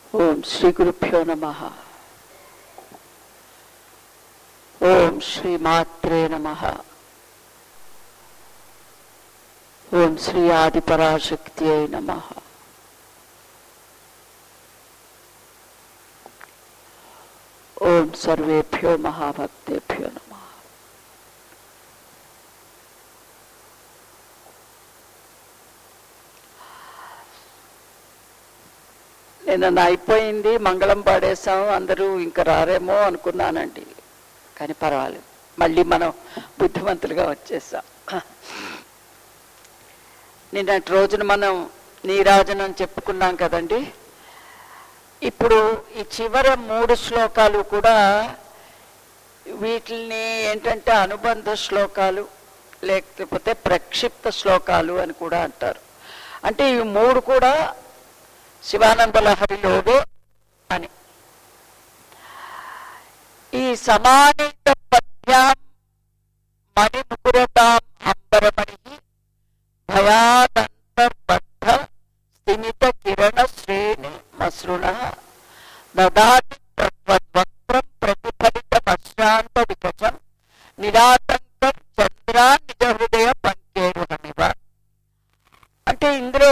ఓం శ్రీ గురుభ్యో నమ ఓం శ్రీ మాత్రే నమ ఓం శ్రీ ఆదిపరాశక్తి అయి నమ ఓం సర్వేభ్యో మహాభక్తేభ్యో నమ నిన్న అయిపోయింది మంగళం పాడేసాం అందరూ ఇంకా రారేమో అనుకున్నానండి కానీ పర్వాలేదు మళ్ళీ మనం బుద్ధిమంతులుగా వచ్చేసాం నిన్నటి రోజున మనం నీరాజనం చెప్పుకున్నాం కదండి ఇప్పుడు ఈ చివరి మూడు శ్లోకాలు కూడా వీటిని ఏంటంటే అనుబంధ శ్లోకాలు లేకపోతే ప్రక్షిప్త శ్లోకాలు అని కూడా అంటారు అంటే ఈ మూడు కూడా శివానంద లహరిలోవే అని ఈ సమానిత పద్యాం మణిముకురతాం అంబరమణి భయాదంతర్బద్ధ స్థిమిత కిరణ శ్రేణి మసృణ దదాతి తద్వక్త్రం ప్రతిఫలితమశ్రాంత వికచం నిరాతంకం చంద్రా నిజ హృదయ పంకేరుహమివ అంటే ఇందులో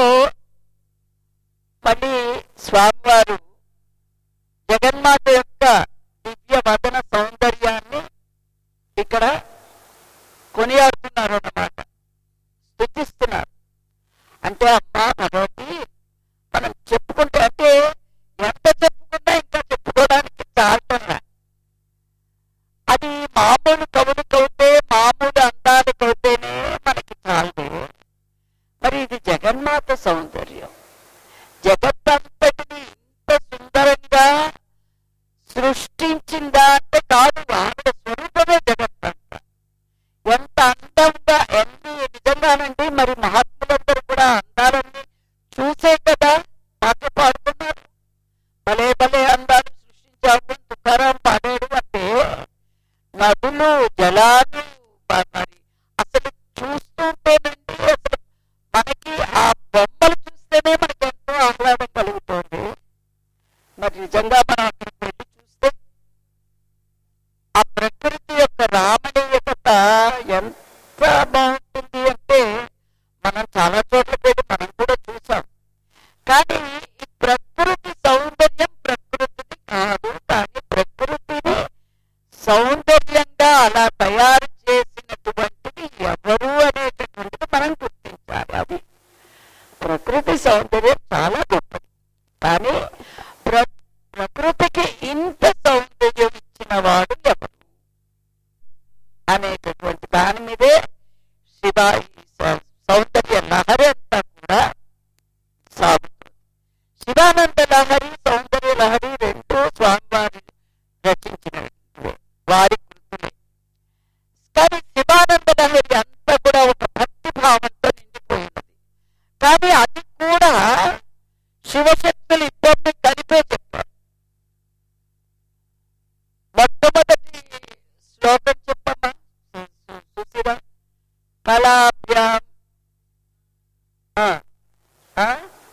మళ్ళీ స్వామివారు జగన్మాత యొక్క దివ్య వదన సౌందర్యాన్ని ఇక్కడ కొనియాడుతున్నారు అన్నమాట స్థుతిస్తున్నారు అంటే అమ్మా భగవతి మనం చెప్పుకుంటే అంటే ఎంత చెప్పుకున్నా ఇంకా చెప్పుకోవడానికి చాలుతున్నా అది మామూలు కవులు కవుతే మామూలు అందాలు కవుతేనే మనకి చాలదు మరి ఇది జగన్మాత సౌందర్యం జగత్తంతటిని ఇంత సుందరంగా సృష్టించిందా అంటే కాదు ఆవిడ స్వరూపమే జగత్తంత ఎంత అందంగా ఎన్ని నిజంగానండి మరి మహాత్ములందరూ కూడా అందాలన్నీ చూసే కదా పాటలు పాడుతున్నారు భలే భలే అందాలు సృష్టించావు అని తుకారాం పాడాడు అంటే నదులు జలాలు మ- మరి అసలు చూస్తుంటేనండి అసలు మనకి ఆ బొమ్మలు చూస్తేనే మనకి ఎంతో ఆహ్లాదం కలుగుతుంది మరి నిజంగా మనం అక్కడికి వెళ్ళి చూస్తే ఆ ప్రకృతి యొక్క రామణీయత ఎంత బాగుంటుంది అంటే మనం చాలా చోట్ల వెళ్ళి మనం కూడా చూసాం కానీ ఈ ప్రకృతి సౌందర్యం ప్రకృతిని కాదు కానీ ప్రకృతిని సౌందర్యంగా అలా తయారు చేసినటువంటిది ఎవరు అనేటటువంటిది మనం గుర్తించాలి అది ప్రకృతి సౌందర్యం చాలా గొప్పది కానీ ప్ర ప్రకృతికి ఇంత సౌందర్యం ఇచ్చిన వాడు ఎవరు అనేటటువంటి దాని మీదే శివ ఈ సౌ- సౌందర్య లహరి అంతా కూడా సాగుతుంది శివానంద లహరి సౌందర్య లహరి రెండు స్వామివారి రచించినవి వారి కృతులే కానీ శివానంద లహరి అంతా కూడా ఒక భక్తి భావంతో నిండిపోయినది కానీ అది కూడా శివశక్తులు ఇద్దరిని కలిపే చెప్పారు మొట్టమొదటి శ్లోకం చెప్పమ్మా సు- సు- సుశీల కళాభ్యాం ఆ, ఆ?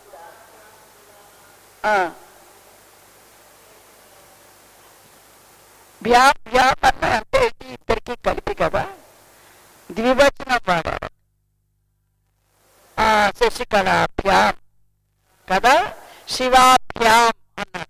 ఆ. భ్యాం భ్యాం అన్న అంటే ఇది ఇద్దరికి కలిపి కదా ద్వివచనం వాడారు ఆ శశికళాభ్యాం కదా శివాభ్యాం అన్నారు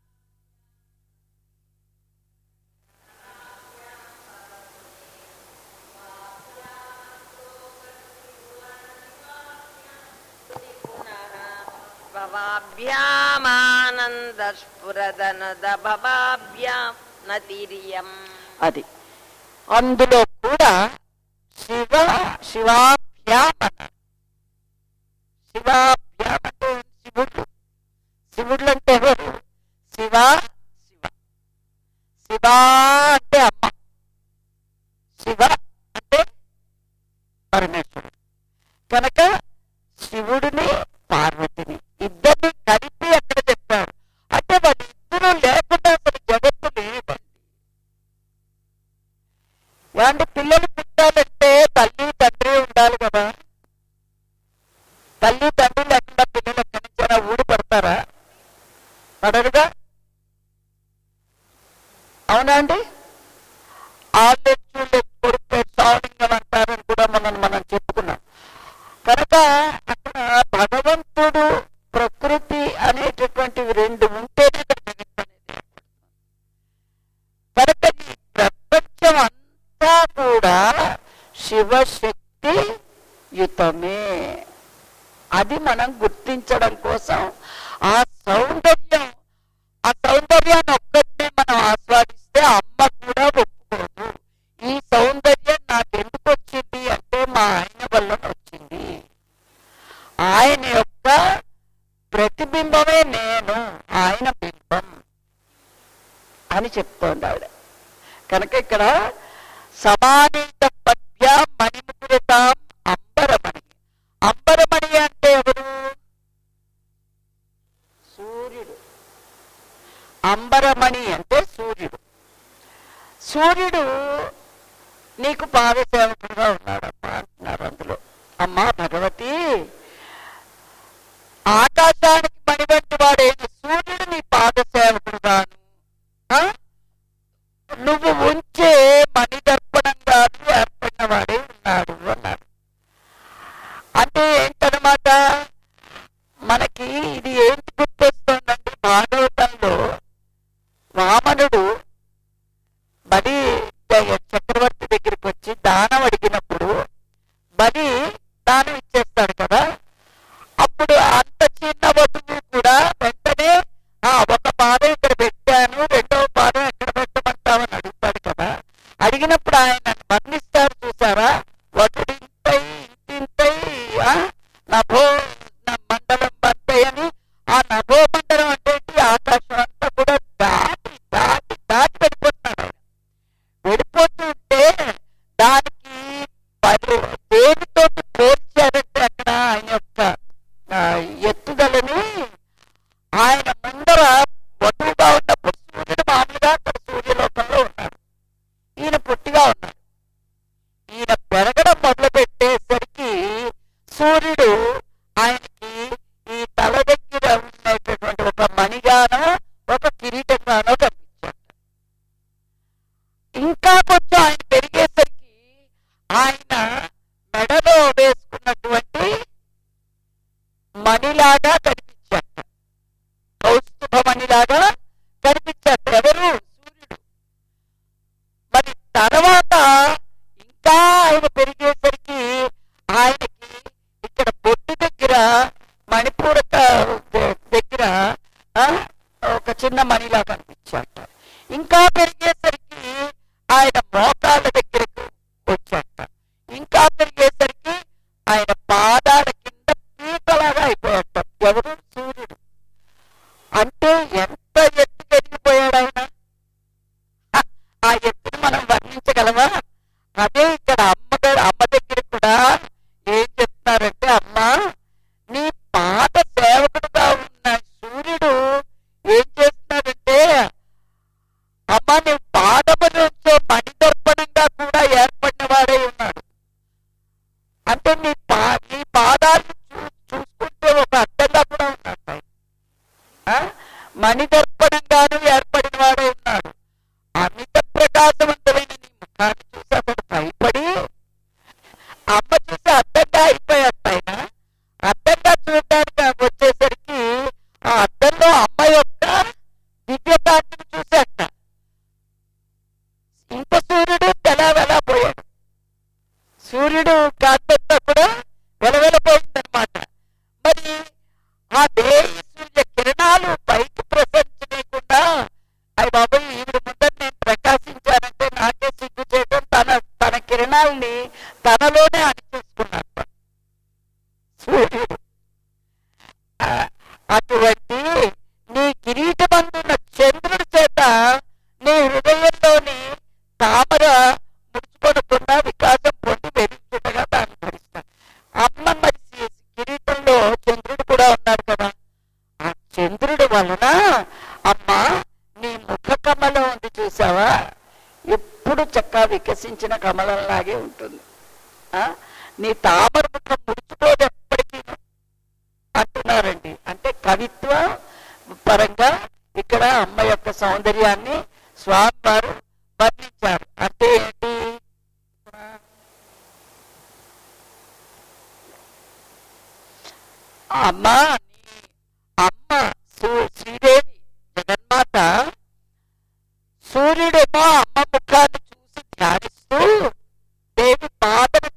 భవాభ్యామానందస్ఫురదనద భవాభ్యాం నతిరియం అది అందులో కూడా శివ శివాభ్యాం అన్నారు శివాభ్యాం అంటే శివుడు శివుడు అంటే ఎవరు శివ శివ శివ అంటే అమ్మ శివ అంటే పరమేశ్వరుడు కనుక శివుడిని పార్వతిని ఇద్దరిని కలిపి అక్కడ చెప్పారు అంటే వాళ్ళిద్దరూ లేకుండా అసలు జగత్తు లేదండి ఏమంటే పిల్లలు పుట్టాలంటే తల్లి తండ్రి ఉండాలి కదా తల్లి తండ్రి లేకుండా పిల్లలు ఎక్కడి నుంచైనా ఊడి పడతారా పడరు శివశక్తి యుతమే అది మనం గుర్తించడం కోసం ఆ సౌందర్యం ఆ సౌందర్యాన్ని ఒక్కటే మనం ఆస్వాదిస్తే అమ్మ కూడా ఒప్పుకోదు ఈ సౌందర్యం నాకు ఎందుకు వచ్చింది అంటే మా ఆయన వల్ల వచ్చింది ఆయన యొక్క ప్రతిబింబమే నేను ఆయన బింబం అని చెప్తోంది ఆవిడ కనుక ఇక్కడ సమానీత పద్య మణిముకురతాం అంబరమణి అంబరమణి అంటే ఎవరు సూర్యుడు అంబరమణి అంటే సూర్యుడు సూర్యుడు నీకు పాదసేవకుడుగా ఉన్నాడమ్మా అంటున్నారు అందులో అమ్మా భగవతి ఆకాశానికి మణి వంటి వాడైన సూర్యుడు నీ పాదసేవకుడుగాను ఆ? నువ్వు ఉంచే మణిదర్పణంగాను ఏర్పడిన వాడే ఉన్నాడు అన్నారు అంటే ఏంటనమాట మనకి ఇది ఏంటి గుర్తొస్తుందంటే భాగవతంలో వామనుడు బలి చక్రవర్తి దగ్గరికి వచ్చి దానం అడిగినప్పుడు బలి దానం ఇచ్చేస్తాడు కదా అప్పుడు అంత చిన్న వస్తువు కూడా వెంటనే ఆ ఒక పాదం ఇక్కడ పెట్టాను రెండవ పాదం ఎక్కడ పెట్టమంటామని అడుగుతాడు కదా అడిగినప్పుడు ఆయన వర్ణిస్తారు చూసారా వటుడింతై ఇంతింతై ఆ, నభో న- మండలం బంతై అని ఆ నభో మండలం అంటే ఏంటి? ఆకాశం అంతా కూడా దాటి దాటి దాటి వెళ్ళిపోతున్నాడు ఆయన వెళ్ళిపోతుంటే దానికి పలు దేనితో పోల్చారంటే అక్కడ ఆయన యొక్క ఆ, ఎత్తుదలని ఆయన ముందర వటువుగా ఉన్నప్పుడు సూర్యుడు మామూలుగా అక్కడ సూర్యలోకంలో ఉన్నాడు ఈయన పొట్టిగా ఉన్నాడు ఈయన పెరగడం మొదలు పెట్టేసరికి సూర్యుడు ఆయనకి ఈ తల దగ్గర ఉన్నటువంటి ఒక మణిగానో ఒక కిరీటంగానో కనిపించాడు ఇంకా కొంచెం ఆయన పెరిగేసరికి ఆయన మెడలో వేసుకున్నటువంటి మణిలాగా కనిపించాడు కౌస్తుభ మణిలాగా కనిపించాడు ఎవరు సూర్యుడు మరి తర్వాత ఇంకా ఆయన పెరిగేసరికి ఆయనకి ఇక్కడ బొట్టు దగ్గర మణిపూరక దగ్గర ఆ, ఒక చిన్న మణిలా కనిపించాట ఇంకా పెరిగేసరికి ఆయన మోకాళ్ళ దగ్గరకు వచ్చాట ఇంకా పెరిగేసరికి ఆయన పాదాల కింద పీకలాగా అయిపోయాట ఎవరు సూర్యుడు అంటే ఎంత ఎత్తు పెరిగిపోయాడు ఆయన హ, ఆ ఎత్తుని మనం వర్ణించగలమా అదే ఇక్కడ అమ్మగారు అమ్మ దగ్గర కూడా ఏం చెప్తారంటే అమ్మ నీ పాత సేవకుడుగా ఉన్న సూర్యుడు ఏం చేస్తున్నాడంటే అమ్మ నీ పాదము నుంచే మణిదర్పణంగా కూడా ఏర్పడిన వాడై ఉన్నాడు అంటే నీ పా నీ పాదాలను చూ చూసుకుంటే ఒక అర్థంగా కూడా ఉన్నాడు ఆయన. ఆ? మణిదర్పణంగాను ఏర్పడిన వాడై ఉన్నాడు అమిత ప్రకాశవంతమైన నీ ముఖాన్ని చూసి అతడు భయపడి అమ్మ చూసి అర్థంగా అయిపోయాడు ఆయన అర్థంగా చూడడానికి వచ్చేసరికి ఆ అద్దంలో అమ్మ యొక్క దివ్యకాంతిని చూశాట ఇంత సూర్యుడు తెలవెలా పోయాడు సూర్యుడు కాంతంతా కూడా వెలవెలపోయిందనమాట మరి ఆ దేవి సూర్య కిరణాలు పైకి ప్రసరించలేకుండా అవి బాబాయ్ ఈవిడ ముందర నేను ప్రకాశించానంటే నాకే సిగ్గు చేయడం తన తన కిరణాలని తనలోనే అణిచేసుకున్నాడు సూర్యుడు ఆ, అటువంటి నీ కిరీటమందున్న చంద్రుడి చేత నీ హృదయంలోని తామర ముడుచుకొనకుండా వికాసం పొంది వెలుగుతుండగా దాన్ని ధరిస్తాను అమ్మ మరి సి- కిరీటంలో చంద్రుడు కూడా ఉన్నాడు కదా ఆ చంద్రుడి వలన అమ్మ నీ ముఖ కమలం ఉంది చూసావా ఎప్పుడు చక్కగా వికసించిన కమలంలాగే ఉంటుంది ఆ నీ తామర ముఖం ముడుచుకోదు ఎప్పటికీ అంటున్నారండి అంటే కవిత్వ పరంగా ఇక్కడ అమ్మ యొక్క సౌందర్యాన్ని స్వామి వారు వర్ణించారు అంటే ఏంటి అమ్మ నీ అమ్మ సు- శ్రీదేవి జగన్మాత సూర్యుడేమో అమ్మ ముఖాన్ని చూసి ధ్యానిస్తూ దేవి పాదను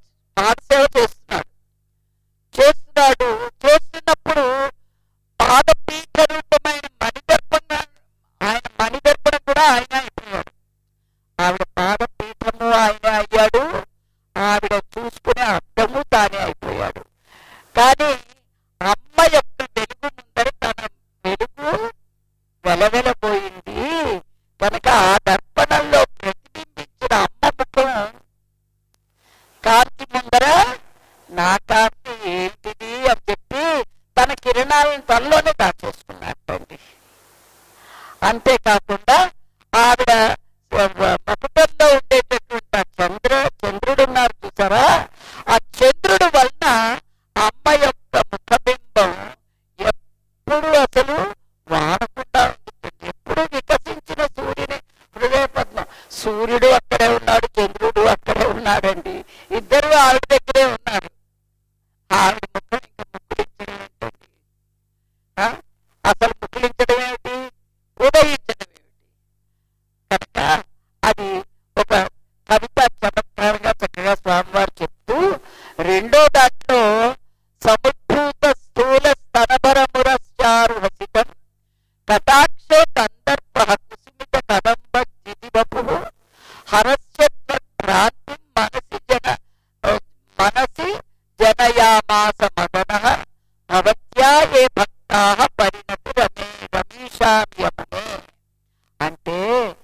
ఉన్నాడండి ఇద్దరు ఆవిడ దగ్గరే ఉన్నారు ఆవిడ ముఖం ఇంకా ముక్కులించడం ఏంటండి ఆ? అసలు ముక్కులించడం ఏమిటి ఉదయించడం ఏమిటి కనుక అది ఒక కవిత చమత్కారంగా చక్కగా స్వామివారు చెప్తూ రెండో దాంట్లో సముద్భూత స్థూల స్తనభరమురస్యారు హసితం కటాక్షే కందర్ప కుసుమిత కదంబ జిదివపు హరస్యత్వ భ్రాంతి మనసి జన మనసి జనయామాస మదన భవత్యా ఏ భక్తా పరిణతి రమే రమీషామ్యమనే అంటే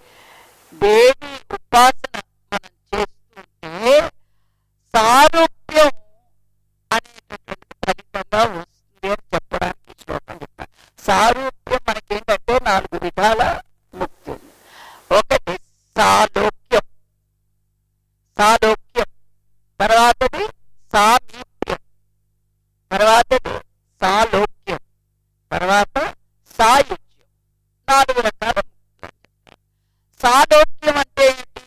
దేవి ఉపాసన మనం చేస్తుంటే సారూప్యం అనేటటువంటి ఫలితంగా వస్తుంది అని చెప్పడానికి ఈ శ్లోకం చెప్పాను సారూప్యం మనకేంటంటే నాలుగు విధాల ముక్తి ఉంది ఒకటి సాలోక్యం సాలోక్యం తర్వాతది సామీప్యం తర్వాతది సాలోక్యం తర్వాత సాయుజ్యం నాలుగు రకాల ముక్తులు అని చెప్పారు. సాలోక్యం అంటే ఏంటి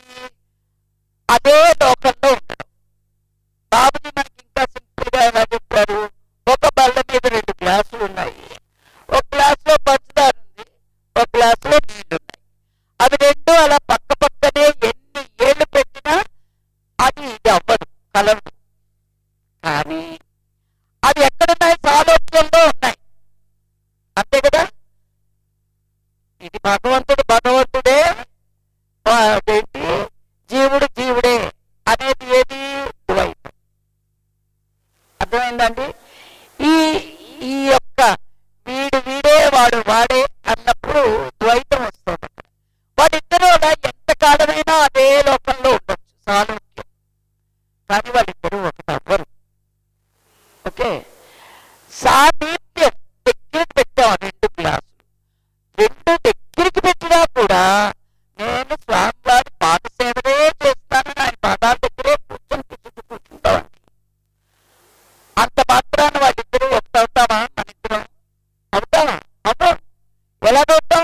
అదే లోకంలో ఉండడం బాబుజీ మనకి ఇంకా సింపుల్ గా ఎలా చెప్పారు ఒక బల్ల మీద రెండు గ్లాసులు ఉన్నాయి ఒక గ్లాస్ లో పంచదార ఉంది ఒక గ్లాస్ లో నీళ్లు ఉన్నాయి అవి రెండు అలా పక్క పక్కనే ఎన్ని ఏళ్ళు పెట్టినా అది ఇది అవ్వదు కలవదు కానీ అవి ఎక్కడున్నాయి సాలోక్యంలో ఉన్నాయి అంతే కదా ఇది భగవంతుడు భగవంతుడే ఆ, అదేంటి జీవుడు జీవుడే అనేది ఏది ద్వైతం అర్థమైందండి ఈ ఈ యొక్క వీడు వీడే వాడు వాడే అన్నప్పుడు ద్వైతం వస్తుంది అక్కడ వాళ్ళిద్దరూ అలా ఎంత కాలమైనా అదే లోకంలో ఉండొచ్చు సాలోక్యం కానీ వాళ్ళిద్దరూ ఒకటి అవ్వరు ఓకే సామీప్యం దగ్గరికి పెట్టాం ఆ రెండు గ్లాసులు రెండు దగ్గరికి పెట్టినా కూడా నేను స్వామివారి పాద సేవనే చేస్తానని ఆయన పాదాల దగ్గరే కూర్చొని కూర్చుంటూ కూర్చుంటామండి అంత మాత్రాన వాళ్ళిద్దరూ ఒకటవుతామా మన ఇద్దరం అవుతామా అవుతాం ఎలాగవుతాం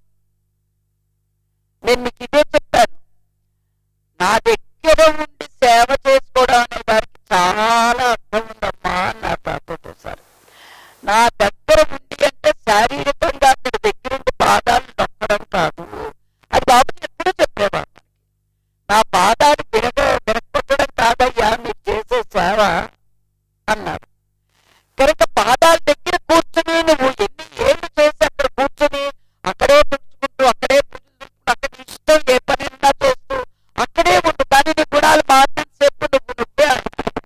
నేను మీకు ఇదే చెప్పాను నా దగ్గర ఉండి సేవ చేసుకోవడం అనే దానికి చాలా అర్థం ఉందమ్మా అన్నారు నాతో సార్ నా దగ్గర ఉండి అంటే శారీరకంగా అక్కడ దగ్గరుండి పాదాలు నొక్కడం కాదు అది బాబు ఎప్పుడూ చెప్పేవాడు మనకి. నా పాదాలు విరగ విరగొట్టడం కాదయ్యా మీరు చేసే సేవ అన్నారు కనుక పాదాల దగ్గర కూర్చుని నువ్వు ఎన్ని ఏళ్ళు చేసి అక్కడ కూర్చుని అక్కడే తుడుచుకుంటూ అక్కడే పూజలు చేసుకుంటూ అక్కడ ఇష్టం ఏ పనైనా చేస్తూ అక్కడే ఉండు కానీ నీ గుణాలు మారినంత సేపు నువ్వు నువ్వే అనుకో.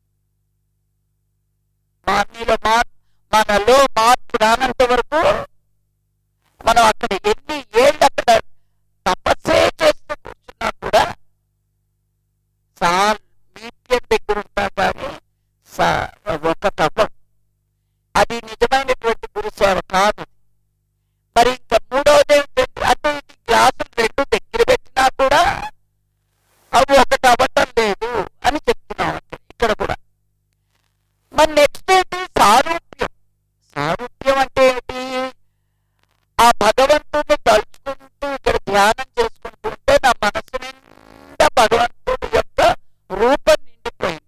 మా నీలో మార్ మనలో మార్పు రానంత వరకు మనం అక్కడ ఎన్ని ఏళ్ళు అక్కడ తపస్సే చేస్తూ కూర్చున్నా కూడా సా మీట్యం దగ్గర ఉంటా కానీ సా- ఒక తపం అది నిజమైనటువంటి గురుసేవ కాదు మరి ఇంకా మూడవది ఏంటంటే అటు ఇటు గ్లాసులు రెండు దగ్గర పెట్టినా కూడా అవి ఒకటి అవ్వటం లేదు అని చెప్తున్నాం అంతే ఇక్కడ కూడా మరి నెక్స్ట్ ఏంటి సారూప్యం సారూప్యం అంటే ఏంటి ఆ భగవంతుడిని తలుచుకుంటూ ఇక్కడ ధ్యానం చేసుకుంటూ ఉంటే నా మనసు నిండా భగవంతుడి యొక్క రూపం నిండిపోయింది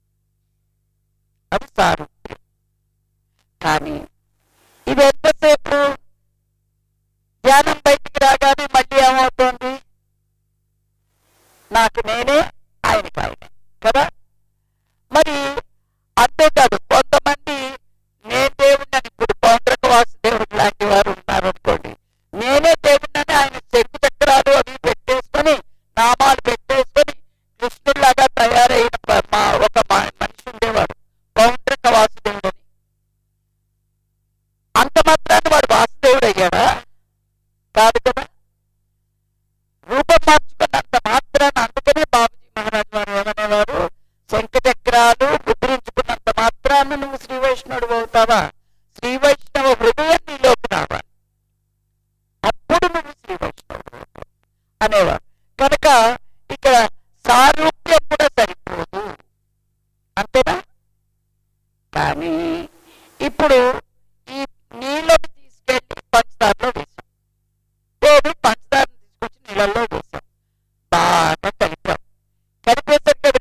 అది సారూప్యం కానీ ఇది ఎంతసేపు ధ్యానం బయటికి రాగానే మళ్ళీ ఏమవుతోంది నాకు నేనే ఆయనకి ఆయనే కదా మరి అంతేకాదు కొంతమంది నేను దేవుడిని ఇప్పుడు పౌండ్రక వాసుదేవుడు లాంటి వారు ఉన్నారు అనుకోండి నేనే దేవుడిని ఆయన శంకు చక్రాలు అవి పెట్టేసుకొని నామాలు పెట్టేసుకొని కృష్ణుడిలాగా తయారైన ప- మా ఒక మ- మనిషి ఉండేవాడు పౌండ్రక వాసుదేవుడు అని అంత మాత్రాన్ని వాడు వాసుదేవుడు అయ్యాడా కాదు కదా రూపం మార్చుకున్నంత మాత్రాన అందుకనే బాబుజీ మహారాజ్ వారు ఏమనేవారు శంఖ చక్రాలు ముద్రించుకున్నంత మాత్రాన నువ్వు శ్రీ వైష్ణవుడు అవుతావా శ్రీ వైష్ణవ హృదయం నీలోకి రావాలి అప్పుడు నువ్వు శ్రీ వైష్ణవుడు అవుతావు అనేవారు కనుక ఇక్కడ సారూప్యం కూడా సరిపోదు అంతేనా కానీ ఇప్పుడు ఈ నీళ్ళని తీసుకెళ్లి పంచదారలో వేసాం లేదు పంచదారని తీసుకొచ్చి నీళ్ళల్లో వేసాం బాగా కలిపాం కలిపేసరికి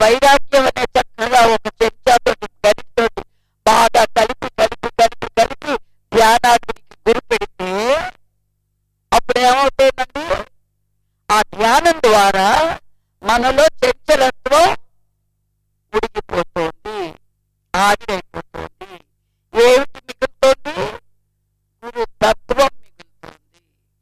వైరాగ్యం అనే చక్కగా ఒక చెంచాతోటి గరిటతోటి బాగా కలిపి కలిపి కలిపి కలిపి ధ్యానాగ్నికి గురి పెడితే అప్పుడు ఏమవుతుందండి ఆ ధ్యానం ద్వారా మనలో చంచలత్వం ఉడికిపోతుంది ఆవిరైపోతుంది ఏమిటి మిగులుతోంది గురు తత్వం మిగులుతుంది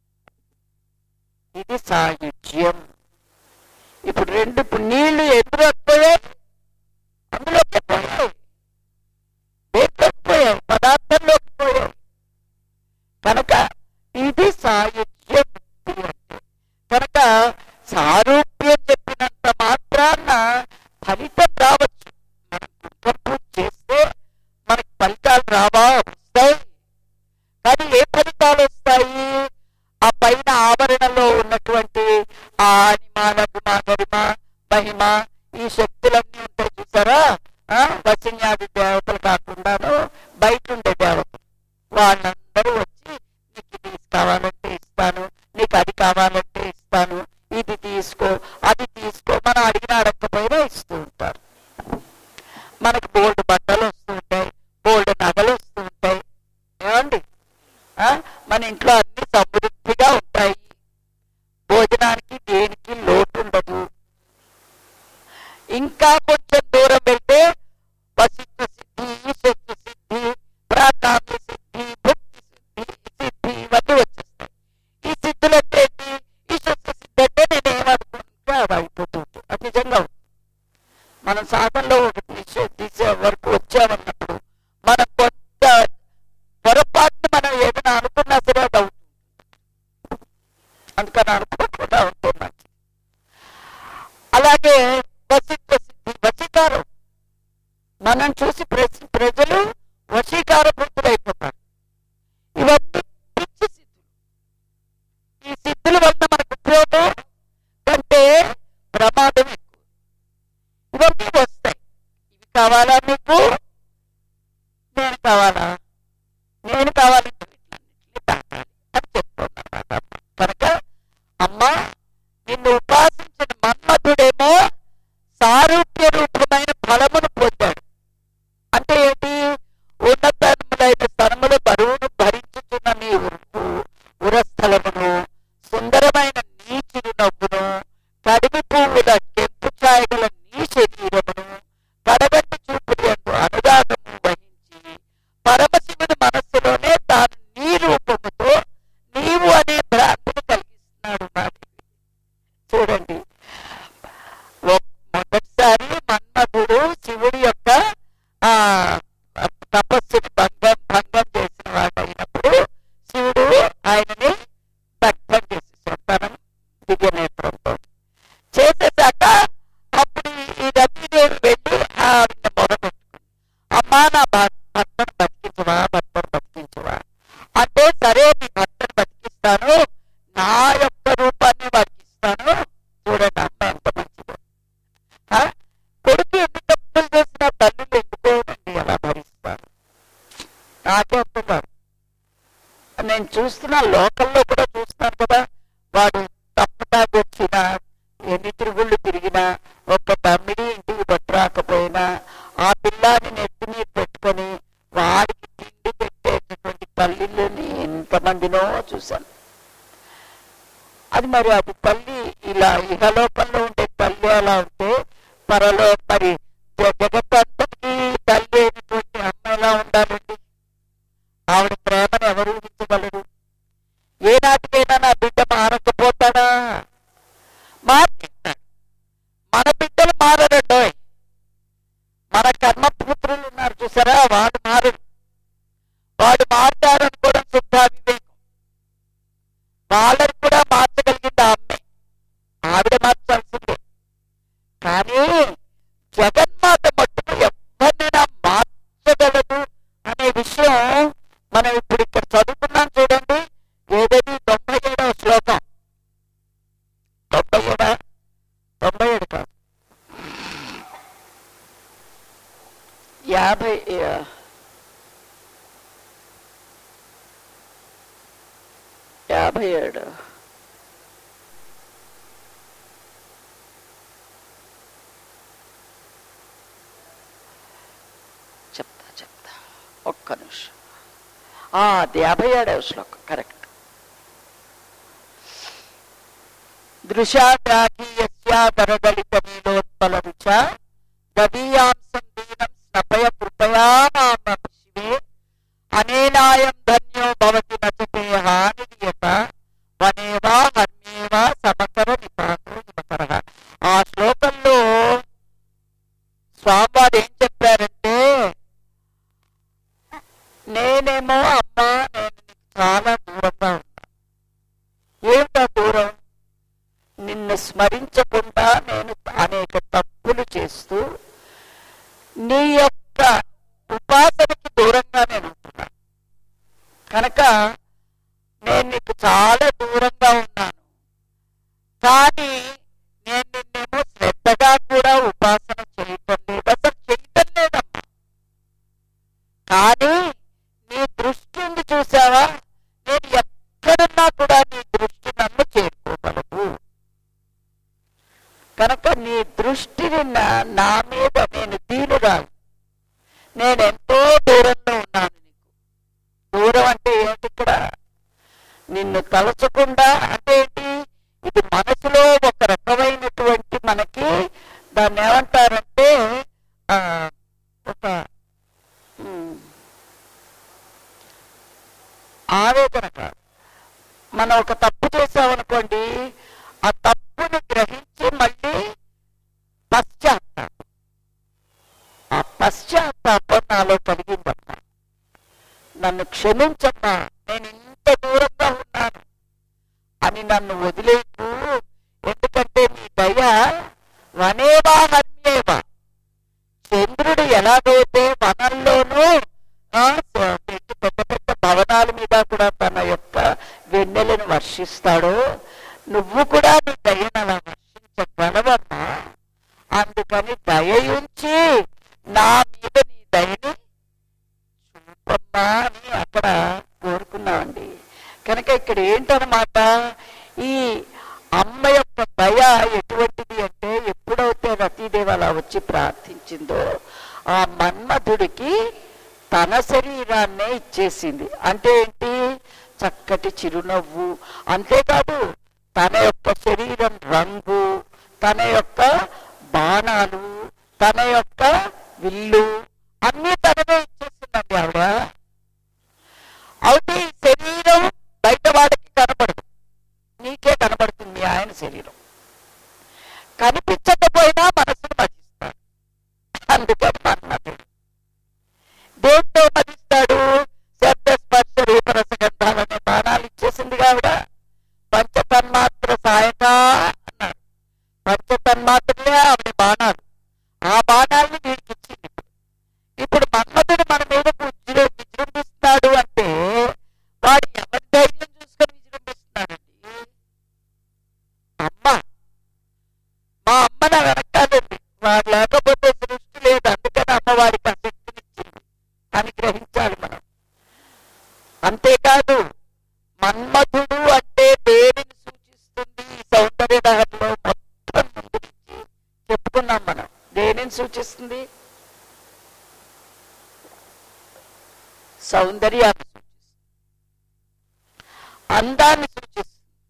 ఇది సాయుధ్యం ఇప్పుడు రెండు ఇప్పుడు నీళ్లు ఎందులో పోయాయి అందులోకి పోయాయి దేంట్లోకి పోయాయి పదార్థంలోకి పోయాయి కనుక ఇది సాయుధ్యం ముక్తి అంటే కనుక సారూప్యం చెప్పినంత మాత్రాన ఫలితం రావచ్చు మనం కుంకుమ పూజ చేస్తే మనకి ఫలితాలు రావా వస్తాయి కానీ ఏ ఫలితాలు వస్తాయి ఆ పైన ఆవరణలో ఉన్నటువంటి ఆ అనిమాన గుణ గరిమ మహిమ ఈ శక్తులన్నీ ఉంటాయి చూసారా ఆ, వశిన్యాది దేవతలు కాకుండాను బయట ఉండే దేవతలు వాళ్ళందరూ వచ్చి నీకు ఇది కావాలంటే ఇస్తాను నీకు అది కావాలంటే ఇస్తాను ఇది తీసుకో అది తీసుకో మనం అడిగిన అడగకపోయినా ఇస్తూ ఉంటారు మనకు బోల్డ్ బట్టలు వస్తూ ఉంటాయి బోల్డ్ నగలు వస్తూ ఉంటాయి ఏమండి ఆ? మన ఇంట్లో అన్ని సమృద్ధిగా ఉంటాయి భోజనానికి దేనికి లోటు ఉండదు ఇంకా కొంచెం దూరం వెళ్తే వసిత్వ సిద్ధి ఈశత్వ సిద్ధి ప్రాకామ్య సిద్ధి భక్తి సిద్ధి సిద్ధి ఇవన్నీ వచ్చేస్తాయి ఈ సిద్ధులు అంటే ఏంటి ఈశత్వ సిద్ధి అంటే నేను ఏమనుకుంటే అది అయిపోతుంది అది నిజంగా ఉంది. మనం సాధనలో ఒక దిశ దిశ వరకు వచ్చామన్నప్పుడు మనం కొంత పొరపాటుని మనం ఏదైనా అనుకున్నా సరే అది అవుతుంది అందుకని అనుకోకుండా ఉంటే మంచిది అలాగే వసిత్వ సిద్ధి వశీకారం మనం చూసి ప్ర- ప్రజలు వశీకార అయిపోతారు ఇవన్నీ పిచ్చి సిద్ధులు ఈ సిద్ధుల వల్ల మనకు ఉపయోగం కంటే ప్రమాదం ఎక్కువ ఇవన్నీ వస్తాయి ఇవి కావాలా మీకు నేను కావాలా నేను కావాలంటే వీటిలన్నిటిని తాకాలి అని చెప్తున్నమాట కనుక అమ్మ నిన్ను ఉపాసించిన మన్మధుడేమో సారూప్య రూపమైన ఫలమును పొందాడు అంటే ఏంటి ఉన్నతములైన స్థలములు బరువును భరించుతున్న నీ ఉరు- ఉరస్థలమును సుందరమైన నీ చిరునవ్వును కడిమి పువ్వుల కెంపు ఛాయగల నీ శరీరమును కడగంటి చూపులు ఎందు అనురాగము వహించి పరమశివుని మనస్సులోనే తాను నీ రూపముతో నీవు అనే భ్రాంతిని కలిగిస్తున్నాడు మాది చూడండి ఒక్- మొదటిసారి మన్మధుడు శివుడి యొక్క ఆ తపస్సుని భంగం భంగం చేసిన వాడు అయినప్పుడు శివుడు ఆయనని దగ్ధం చేసేసాడు తన దివ్య నేత్రంతో చేసేసాక అప్పుడు ఈ రతీదేవి వెళ్ళి ఆవిడ మొదలుపెట్టుకుంది అమ్మా నా భ- భర్తను బతికించవా భర్తను బతికించవా అంటే సరే నీ భర్తను బతికిస్తాను నా యొక్క రూపాన్ని వాడికి ఇస్తాను చూడండి అమ్మ ఎంత మంచిదో ఆ? కొడుకు ఎన్ని తప్పులు చేసినా తల్లులు ఎందుకోనండి అలా భరిస్తారు నాకే ఒప్పుతారు నేను చూస్తున్నా లోకల్లో కూడా చూస్తున్నాను కదా వాడు తప్పుదాకా వచ్చినా ఎన్ని తిరుగుళ్ళు తిరిగినా ఒక్క తమ్మిడి ఇంటికి పట్టురాకపోయినా ఆ పిల్లాన్ని నెత్తి మీద పెట్టుకొని వాడికి తిండి పెట్టేటటువంటి తల్లిని ఎంతమందినో చూశాను అది మరి అది తల్లి ఇలా ఇహలోకంలో ఉండే తల్లి అలా ఉంటే పరలో మరి జ- జగత్తంతటికి తల్లి అయినటువంటి అమ్మ ఎలా ఉండాలండి ఆవిడ ప్రేమను ఎవరు ఊహించగలరు ఏ నాటికైనా నా బిడ్డ మారకపోతాడా మార్చిస్తాడు మన బిడ్డలు మారడండోయ్ మన కర్మపుత్రులు ఉన్నారు చూసారా వాడు మారడు వాడు మారుతారనుకోవడం శుద్ధ వివేకం వాళ్ళని కూడా మార్చగలిగింది ఆ అమ్మే ఆవిడ మార్చాల్సిందే కానీ జగన్మాత మట్టుకు ఎవరినైనా మార్చగలదు అనే విషయం మనం ఇప్పుడు ఇక్కడ చదువుకున్నాం చూడండి ఏదది తొంభై ఏడవ శ్లోకం తొంభై ఏడా తొంభై ఏడు కాదు యాభై ఆ, యాభై ఏడు చెప్తా ఒక్క నిమిషం ఆ, అది యాభై ఏడవ శ్లోకం కరెక్ట్ దృశాగ్రాహీయస్యాదరదళిత నీలోత్పల రుచ గదీయాంసం దీనం స్నపయ కృపయా మామ శివే అనేనాయం ధన్యో భవతి నచతే హానియత వనేవా హన్యేవా సమకర నిపాతో నిమకర ఆ శ్లోకంలో స్వామివారు ఏం చెప్పారంటే నేనేమో అమ్మా నేను నీకు చాలా దూరంగా ఉన్నా ఏమిటా దూరం నిన్ను స్మరించకుండా నేను అనేక తప్పులు చేస్తూ నీ యొక్క ఉపాసనకి దూరంగా నేను ఉంటున్నాను కనుక నేను నీకు చాలా దూరంగా ఉన్నాను కానీ నేను నిన్నేమో శ్రద్ధగా కూడా ఉపాసన చేయటం లేదు అసలు చేయటం లేదమ్మా కానీ నీ దృష్టి ఉంది చూసావా నేను ఎక్కడున్నా కూడా నీ దృష్టి నన్ను చేరుకోగలదు కనుక నీ దృష్టిని నా నా మీద నేను దీనురాలు నేను ఎంతో దూరంలో ఉన్నాను నీకు దూరం అంటే ఏంటి ఇక్కడ నిన్ను తలచకుండా అంటే ఏంటి ఇది మనసులో ఒక రకమైనటువంటి మనకి దాన్ని ఏమంటారంటే ఆ, ఒక ఉమ్, ఆవేదన కాదు మనం ఒక తప్పు చేసామనుకోండి ఆ తప్పుని గ్రహించి మళ్ళీ పశ్చాత్తాపం ఆ పశ్చాత్తాపం నాలో కలిగిందమ్మా నన్ను క్షమించమ్మా నేను ఇంత దూరంగా ఉన్నాను అని నన్ను వదిలేకు ఎందుకంటే నీ దయ వనేవా హన్యేవా చంద్రుడు ఎలాగైతే వనంలోనూ ఆ, స- పెద్ద పెద్ద పెద్ద భవనాల మీద కూడా తన యొక్క వెన్నెలను వర్షిస్తాడో నువ్వు కూడా నీ దయను అలా వర్షించగలవమ్మా అందుకని దయ ఉంచి నా మీద నీ దయని చూపమ్మా అని అక్కడ కోరుకున్నామండి కనుక ఇక్కడ ఏంటనమాట ఈ అమ్మ యొక్క దయ ఎటువంటిది అంటే ఎప్పుడైతే రతీదేవి అలా వచ్చి ప్రార్థించిందో ఆ మన్మధుడికి తన శరీరాన్నే ఇచ్చేసింది అంటే ఏంటి చక్కటి చిరునవ్వు అంతేకాదు తన యొక్క శరీరం రంగు తన యొక్క బాణాలు తన యొక్క విల్లు అన్ని తనమే ఇచ్చేసిందండి ఆవిడ అయితే ఈ శరీరం బయట వాడికి కనపడదు నీకే కనబడుతుంది మీ ఆయన శరీరం కనిపించకపోయినా మనసును మధిస్తాడు అందుకని మన్మధుడు దేంతో మధిస్తాడు శబ్ద స్పర్శ రూపరసగంధాలనే బాణాలు ఇచ్చేసింది ఆవిడ పంచతన్మాత్ర సాయక అన్నాడు పంచతన్మాత్రలే ఆవిడ బాణాలు ఆ బాణాలని వీడికి ఇచ్చింది ఇప్పుడు మన్మధుడు మన మీద విజృ విజృంభిస్తున్నాడు అంటే వాడు ఎవరి ధైర్యం చూసుకొని విజృంభిస్తున్నాడండి అమ్మ మా అమ్మ నా వెనకాలండి వాడు లేకపోతే సృష్టి లేదు అందుకని అమ్మ వాడికి ఆ శక్తినిచ్చింది అని గ్రహించాలి మనం అంతేకాదు మన్మధుడు అంటే దేనిని సూచిస్తుంది ఈ సౌందర్య దహంలో మొత్తం ముందు నుంచి చెప్పుకున్నాం మనం దేనిని సూచిస్తుంది సౌందర్యాన్ని సూచిస్తుంది అందాన్ని సూచిస్తుంది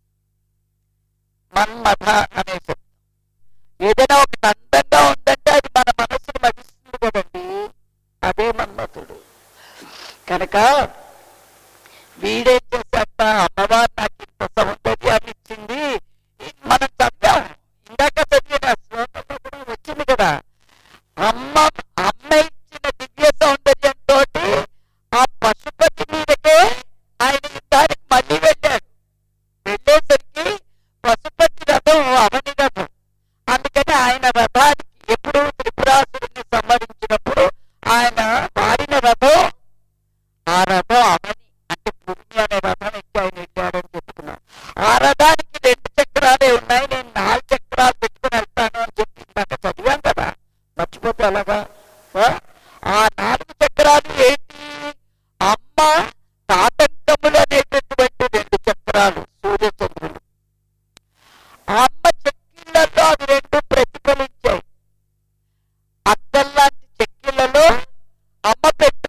మన్మథ అనే శబ్దం ఏదైనా ఒకటి అందంగా ఉందంటే అది మన మనసును మదిస్తుంది కదండి అదే మన్మథుడు కనుక వీడేం చేశాట అమ్మవారు నాకు ఇంత సౌందర్యాన్ని ఇచ్చింది మనం చదివాం ఇందాక చదివిన శ్లోకంలో కూడా వచ్చింది కదా అమ్మ అమ్మ ఇచ్చిన దివ్య సౌందర్యంతో ఆ పశుపతి మీదకే ఆయన యుద్ధానికి మళ్ళీ వెళ్ళాడు వెళ్ళేసరికి పశుపతి రథం అవని రథం అందుకని ఆయన రథానికి ఎప్పుడు త్రిపురాసురుని సంహరించినప్పుడు ఆయన వాడిన రథం ఆ రథం అవని అంటే భూమి అనే రథం ఎక్కి ఆయన వెళ్ళాడని చెప్తున్నాం ఆ రథానికి రెండు చక్రాలే ఉన్నాయి నేను నాలుగు చక్రాలు పెట్టుకుని వెళ్తాను అని చెప్పి ఇందాక చదివాం కదా మర్చిపోతే అలాగా ఆ? ఆ నాలుగు చక్రాలు ఏంటి అమ్మ తాతంకములు అనేటటువంటి రెండు చక్రాలు సూర్యచంద్రులు ఆ అమ్మ చెక్కిళ్లలో అవి రెండు ప్రతిఫలించాయి అద్దం లాంటి చెక్కిళ్లలో అమ్మ పెట్టి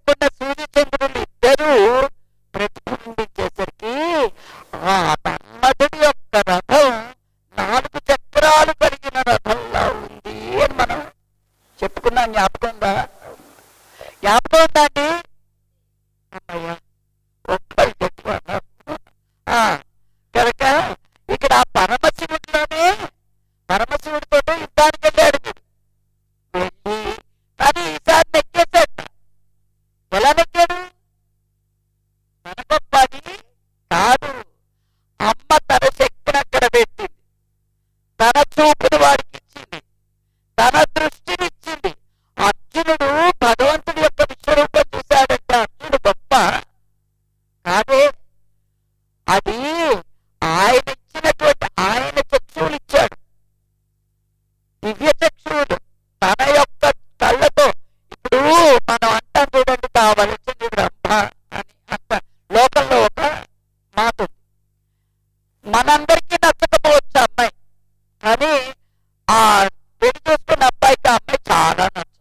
చెప్పుకున్నాను జ్ఞాపకం ఉందా జ్ఞాపకం ఉందా అండి అమ్మయ్య, ఒక్కళ్ళు గట్టిగా అన్నారు. ఆ, కనుక ఇక్కడ ఆ పరమశివుడిలోనే పరమశివుడితో యుద్ధానికి వెళ్ళాడు మీరు వెళ్ళి కానీ ఈసారి నెక్కేశాడు ఎలా నెక్కాడు మనకొప్పది కాదు అమ్మ తన శక్తిని అక్కడ పెట్టింది తన చూపుని వాడికి ఇచ్చింది తన దృష్టిని ఇచ్చింది అర్జునుడు భగవంతుడి యొక్క విశ్వరూపం చూశాడంటే అర్జునుడు గొప్ప కాదే అది ఆయన ఇచ్చినటువంటి ఆయన చక్షువులు ఇచ్చాడు దివ్య చక్షువులు తన యొక్క కళ్ళతో ఇప్పుడు మనం అంటాం చూడండి కావలసింది బ్రహ్మ అని అంట లోకంలో ఒక మాట ఉంది మనందరికీ నచ్చకపోవచ్చు ఆ అమ్మాయి కానీ ఆ పెళ్లి చూసుకున్న అబ్బాయికి ఆ అమ్మాయి చాలా నచ్చచ్చు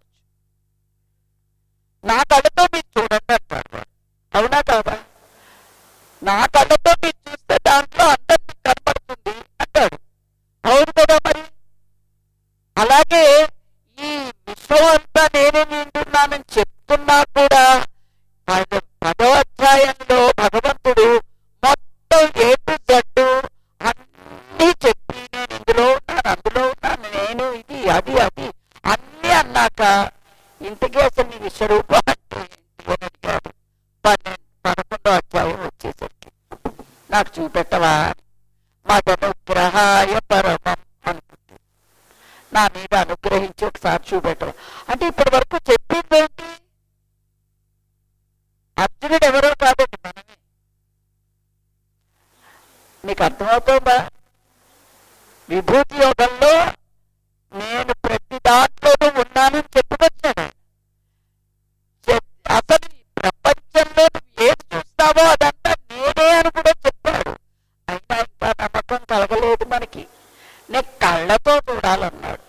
నా కళ్ళతో మీరు చూడండి అంటాడు వాడు. అవునా కాదా నా కళ్ళతో మీరు చూస్తే దాంట్లో అందరికి కనపడుతుంది అంటాడు అవును కదా మరి అలాగే ఈ విశ్వం అంతా నేనే నిండున్నానని చెప్తున్నా కూడా పద- పదవ అధ్యాయంలో భగవంతుడు మొత్తం ఏ టు జడ్డు అన్నీ చెప్పి నేను ఇందులో ఉన్నాను అందులో ఉన్నాను నేను ఇది అది అది అన్నీ అన్నాక ఇంతకీ అసలు నీ విశ్వరూపం అంటే ఏంటి అని అడిగాడు పన్నెండు పదకొండో అధ్యాయం వచ్చేసరికి నాకు చూపెట్టవా మదనుగ్రహాయ పరమం అనుకుంటుంది నా మీద అనుగ్రహించి ఒకసారి చూపెట్టవా అంటే ఇప్పటి వరకు చెప్పింది ఏంటి అర్జునుడు ఎవరో కాదండి మనమే మీకు అర్థమవుతుందా విభూతి యోగంలో నేను ప్రతి దాంట్లోనూ ఉన్నానని చెప్పుకొచ్చాను చెప్- అసలు ఈ ప్రపంచంలో నువ్వు ఏది చూస్తావో అదంతా నేనే అని కూడా చెప్పాడు అయినా ఇంకా నమ్మకం కలగలేదు మనకి నేను కళ్ళతో చూడాలన్నాడు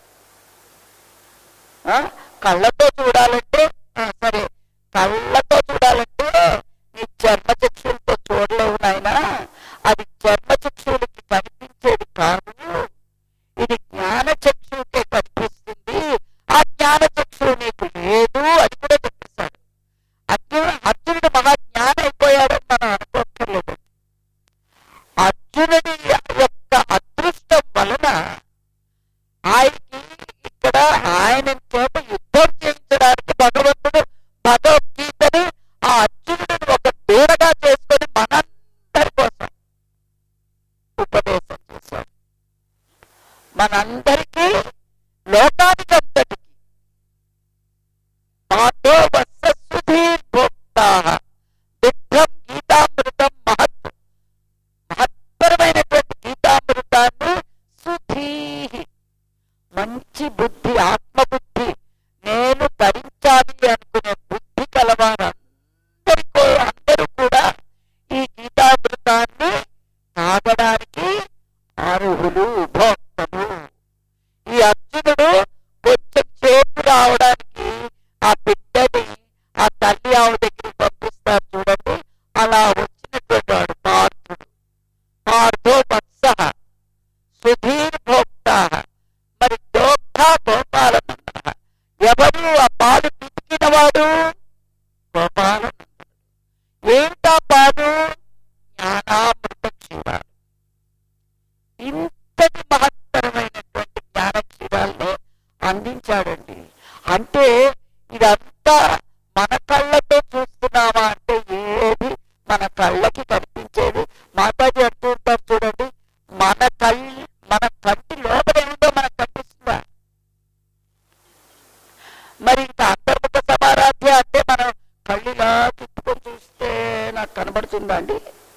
ఆ? కళ్ళతో చూడాలంటే ఆ, సరే కళ్ళతో చూడాలంటే నీ చర్మ చక్షులతో చూడలేవు నాయనా అది చర్మ చక్షులకి కనిపించేది కాదు ఇది జ్ఞాన చక్షువుకే కనిపిస్తుంది ఆ జ్ఞాన చక్షువు నీకు లేదు అది కూడా చెప్పేశాడు అర్జునుడు అర్జునుడు మహా జ్ఞానం అయిపోయాడని మనం అనుకోక్కర్లేదు అర్జునుడి యొక్క అదృష్టం వలన ఆయనకి ఇక్కడ ఆయన చేత యుద్ధం చేయించడానికి భగవంతుడు భగవద్గీతని ఆ అర్జునుడిని ఒక దూడగా చేసుకొని మనందరి కోసం ఉపదేశం చేశాడు మనందరికీ లోకానికంతటికి మాతో వత్ససుధీర్భోక్తా దుఃఖం గీతామృతం మహత్ మహత్తరమైనటువంటి గీతామృతాన్ని సుధీహి మంచి బుద్ధి ఆత్మబుద్ధి నేను తరించాలి అనుకునే బుద్ధి కలవారందరికీ అందరూ కూడా ఈ గీతామృతాన్ని తాగడానికి అర్హులు భోక్తలు ఈ అర్జునుడు కొంచెం సేపు రావడానికి ఆ బిడ్డని ఆ తల్లి ఆవు దగ్గరికి పంపిస్తారు చూడండి అలా వచ్చినటువంటి వాడు పార్థుడు పార్థో వత్స సుధీర్ భోక్త మరి దోక్త గోపాలనంద ఎవరు ఆ పాలు పితికిన వాడు గోపాలనందుడు ఏంటా పాలు జ్ఞానామృత క్షీరాలు ఇంతటి మహత్తరమైనటువంటి జ్ఞాన క్షీరాల్ని అందించాడండి అంటే ఇదంతా మన కళ్ళతో చూస్తున్నామా అంటే ఏది మన కళ్ళకి కనిపించేది మాతాజీ అంటూ ఉంటారు చూడండి మన కళ్ళు మన కంటి లోపల ఏముందో మనకు కనిపిస్తుందా మరి ఇంకా అంతర్ముఖ సమారాధ్య అంటే మనం కళ్ళులా తిప్పుకొని చూస్తే నాకు కనబడుతుందా అండి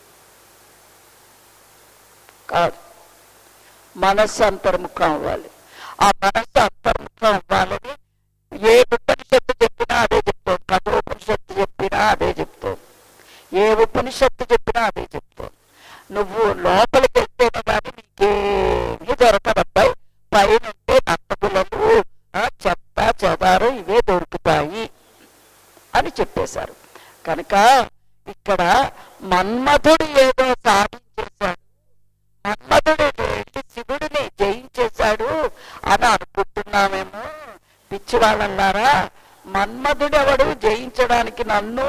కాదు మనస్సు అంతర్ముఖం అవ్వాలి ఆ మనస్సు అంతర్ముఖం అవ్వాలని ఏ ఉపనిషత్తు చెప్పినా అదే చెప్తాం కఠోపనిషత్తు చెప్పినా అదే చెప్తాం ఏ ఉపనిషత్తు చెప్పినా అదే చెప్తాం నువ్వు లోపలికి వెళ్తేనే కానీ నీకేమీ దొరకదబ్బాయి పైన ఉంటే నత్తగులలు ఆ, చెత్త చెదారు ఇవే దొరుకుతాయి అని చెప్పేశారు కనుక ఇక్కడ మన్మధుడు ఏదో సాధించేశాడు మన్మధుడు వెళ్ళి శివుడిని జయించేశాడు అని అనుకుంటున్నామేమో పిచ్చి వాళ్ళన్నారా మన్మధుడెవడు జయించడానికి నన్ను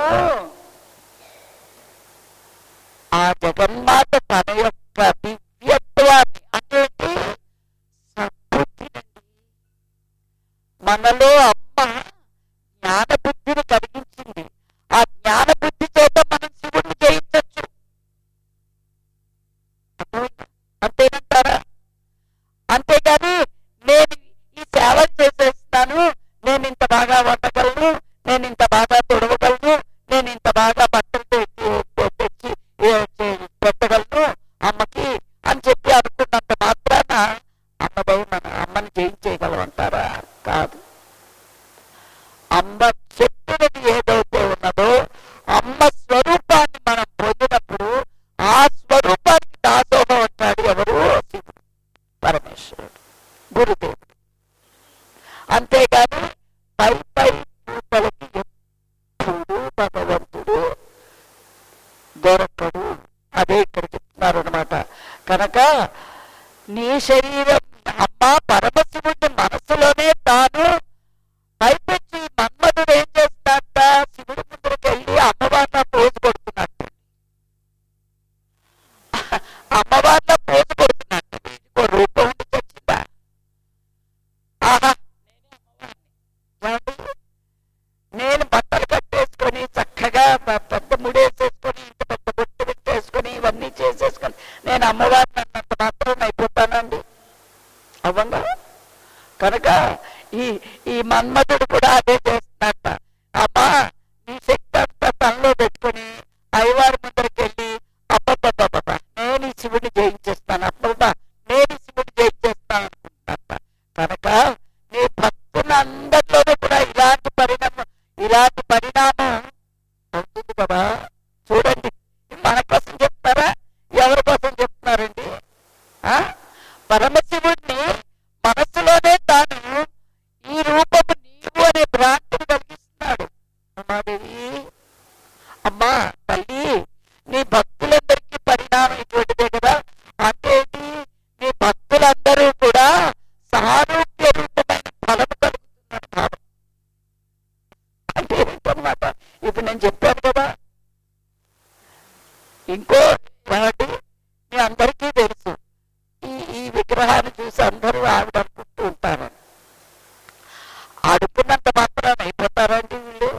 ఆ జగన్మాత తన యొక్క దివ్యత్వాన్ని అంటే సద్బుద్ధినండి మనలో అమ్మ జ్ఞాన బుద్ధిని కలిగించింది ఆ జ్ఞాన బుద్ధి చేత మనం శివుడిని జయించవచ్చు అర్థమైందా? అంతేనంటారా అంతేగాని నేను ఈ సేవ చేసేస్తాను నేను ఇంత బాగా వండగలను నేను ఇంత బాగా తొడవగలను నేను ఇంత బాగా బట్టలు తెచ్చి తెచ్చి ఏ, చే- పెట్టగలను అమ్మకి అని చెప్పి అనుకున్నంత మాత్రాన అమ్మదై మన అమ్మని జయించేయగలమంటారా కాదు అమ్మ చెప్పినది ఏదైతే ఉన్నదో అమ్మ స్వరూపాన్ని మనం పొందినప్పుడు ఆ స్వరూపానికి దాసోహం అంటాడు ఎవరు శివుడు పరమేశ్వరుడు గురుదేవుడు అంతేగాని పై పై పూతలకి ఎప్పుడు భగవంతుడు దొరకడు అదే ఇక్కడ చెప్తున్నారు అనమాట కనుక నీ శరీరం అమ్మ పరమశివుడి మనసులోనే తాను పైపెచ్చి మన్మధుడు ఏం చేస్తాడట శివుడి ముందరికి వెళ్ళి అమ్మవారిలో పోజు కొడుతున్నట్టు అమ్మవారిలో పోజు కొడుతున్నట్టు ఇంకో రూపం ఉండి చచ్చిందా ఆహా నేనే అమ్మవారిని ఏమండి? నేను బట్టలు కట్టేసుకొని చక్కగా ప- పెద్ద ముడేసేసుకొని ఇంత పెద్ద బొట్టు పెట్టేసుకొని ఇవన్నీ చేసేసుకొని నేను అమ్మవారిని అన్నంత మాత్రం అయిపోతానండి అవ్వంగా కనుక ఈ ఈ మన్మధుడు కూడా అదే చేస్తున్నట్ట అమ్మా నీ శక్తి అంతా తనలో పెట్టుకుని అయ్యవారి ముందరికి వెళ్ళి అబ్బబ్బబ్బబ్బ నేను ఈ శివుడిని జయించేస్తాను అబ్బబ్బా నేను ఈ శివుడిని జయించేస్తాను అనుకుంటున్నట్ట కనుక నీ భక్తులందరిలోనూ కూడా ఇలాంటి పరిణామం ఇలాంటి పరిణామం అవుతుంది కదా చూడండి మన కోసం చెప్తారా ఎవరి కోసం చెప్తున్నారండి ఆ పరమశివుడిని మనసులోనే తాను ఈ రూపము నీవు అనే భ్రాంతిని కలిగిస్తున్నాడు అమ్మాదేవి అమ్మా తల్లి నీ భక్తులందరికీ పరిణామం ఇటువంటిదే కదా అంటే ఏంటి నీ భక్తులందరూ కూడా సారూప్య రూపమైన ఫలము కలుగుతున్నారు భావం అంటే ఏంటన్నమాట ఇప్పుడు నేను చెప్పాను కదా ఇంకో ఏమండి మీ అందరికీ తెలుసు ఈ ఈ విగ్రహాన్ని చూసి అందరూ ఆవిడ అనుకుంటూ ఉంటారు ఆడుకున్నంత మాత్రాన అయిపోతారండి వీళ్ళు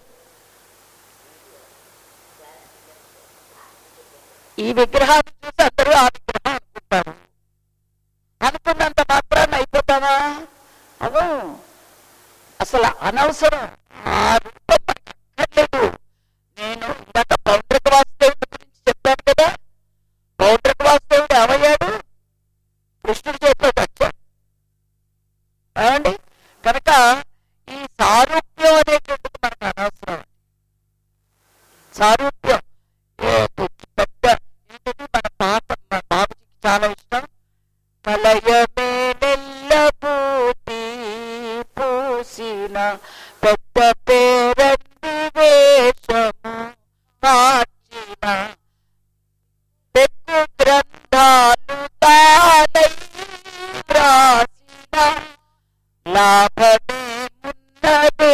ఈ విగ్రహాన్ని చూసి అందరూ ఆ విగ్రహం అనుకుంటారు అనుకున్నంత మాత్రాన అయిపోతావా అవో అసలు అనవసరం ఆ రూపం మనకి అక్కర్లేదు నేను ఇందాక పౌండ్రక వాసుదేవుడి గురించి చెప్పాను కదా పౌండ్రక వాసుదేవుడు ఏమయ్యాడు కృష్ణుడి చేతిలో వచ్చాడు ఏమండి కనుక ఈ సారూప్యం అనేటువంటిది మనకు అనవసరం సారూప్యం ఏ పెద్ద ఏంటది మన పాప మన బాబుజీకి చాలా ఇష్టం కలయమే నెల్లబూటి పూసిన పెద్ద పేరంది వేషము మార్చిన పెక్కు గ్రంథాలు తానై వ్రాసిన లాభమే మున్నదే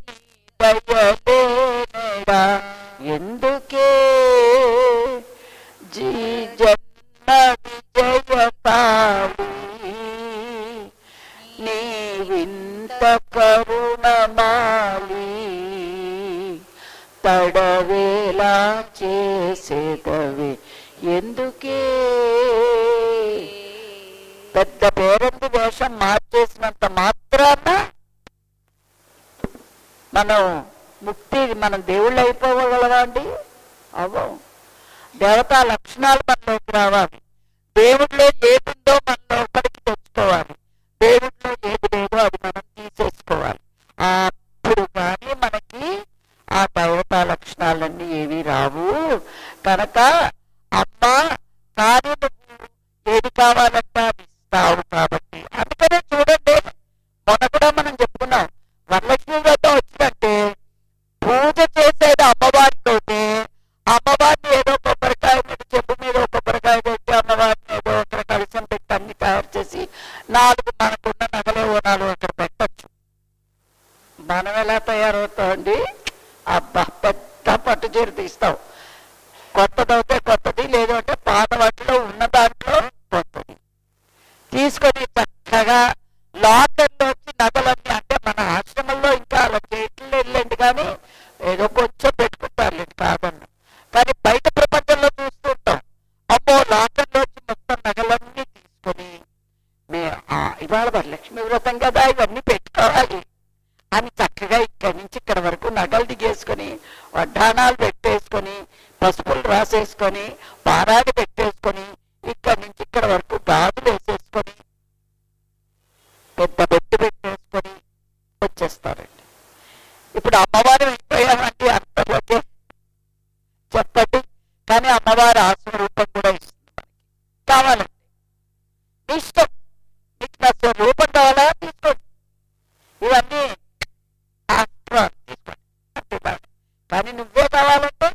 దయలేనడా ఎందుకే జీ జన్మ విజయకాళి నీ వింత కరుణమాలి తడవేలా చేసేదవి ఎందుకే పెద్ద పేరంది వేషం మార్చేసినంత మాత్రాన మనం ముక్తి మనం దేవుళ్ళు అయిపోగలవా అండి అవ్వం దేవతా లక్షణాలు మనలోకి రావాలి దేవుడిలో ఏదుందో మన లోపలికి తెచ్చుకోవాలి దేవుడిలో ఏది లేదో అది మనం తీసేసుకోవాలి అప్పుడు కానీ మనకి ఆ దేవతా లక్షణాలన్నీ ఏవి రావు కనుక అమ్మ కానీ నువ్వు ఏది కావాలంటే అది ఇస్తావు కాబట్టి అందుకనే చూడండి మొన్న కూడా మనం చెప్పుకున్నాం వరలక్ష్మి వ్రతం వచ్చిందంటే పూజ చేసేది అమ్మవారికి అవుతే అమ్మవారిని ఏదో కొబ్బరికాయ మీద చెప్పు మీద ఒక కొబ్బరికాయ పెట్టి అమ్మవారిని ఏదో అక్కడ కలిసం పెట్టి అన్ని తయారు చేసి నాలుగు మనకున్న నగలు ఓ నాలుగు అక్కడ పెట్టచ్చు తయారవుతామండి అబ్బా పెద్ద పట్టు చీర తీస్తాం కొత్తదవుతే కొత్తది లేదు అంటే పాత వాటిలో ఉన్న దాంట్లో కొత్తది తీసుకొని చక్కగా లాకర్లో వచ్చి నగలన్నీ అంటే మన ఆశ్రమంలో ఇంకా అలా చేయట్లు వెళ్ళండి కానీ ఏదో కొంచెం పెట్టుకుంటారు కాదన్న కానీ బయట ప్రపంచంలో చూస్తుంటాం అమ్మో లాకర్లో వచ్చి మొత్తం నగలన్నీ తీసుకొని మే ఆ, ఇవాళ వరలక్ష్మి వ్రతం కదా ఇవన్నీ పెట్టుకోవాలి అని చక్కగా ఇక్కడి నుంచి ఇక్కడ వరకు నగలు దిగేసుకొని వడ్డాణాలు పెట్టేసుకొని పసుపులు రాసేసుకొని పారాడు పెట్టేసుకొని ఇక్కడి నుంచి ఇక్కడ వరకు గాజులు వేసేసుకొని పెద్ద బొట్టు పెట్టేసుకొని వచ్చేస్తారండి ఇప్పుడు అమ్మవారు అయిపోయామంటే అంతలోకే చెప్పండి కానీ అమ్మవారి ఆ స్వరూపం కూడా ఇస్తుంది మనకి కావాలండి మీ ఇష్టం మీకు నా స్వరూపం కావాలా తీసుకోండి ఇవన్నీ శాస్త్రం తీసుకోండి అంతే కాదు. కానీ నువ్వే కావాలంటే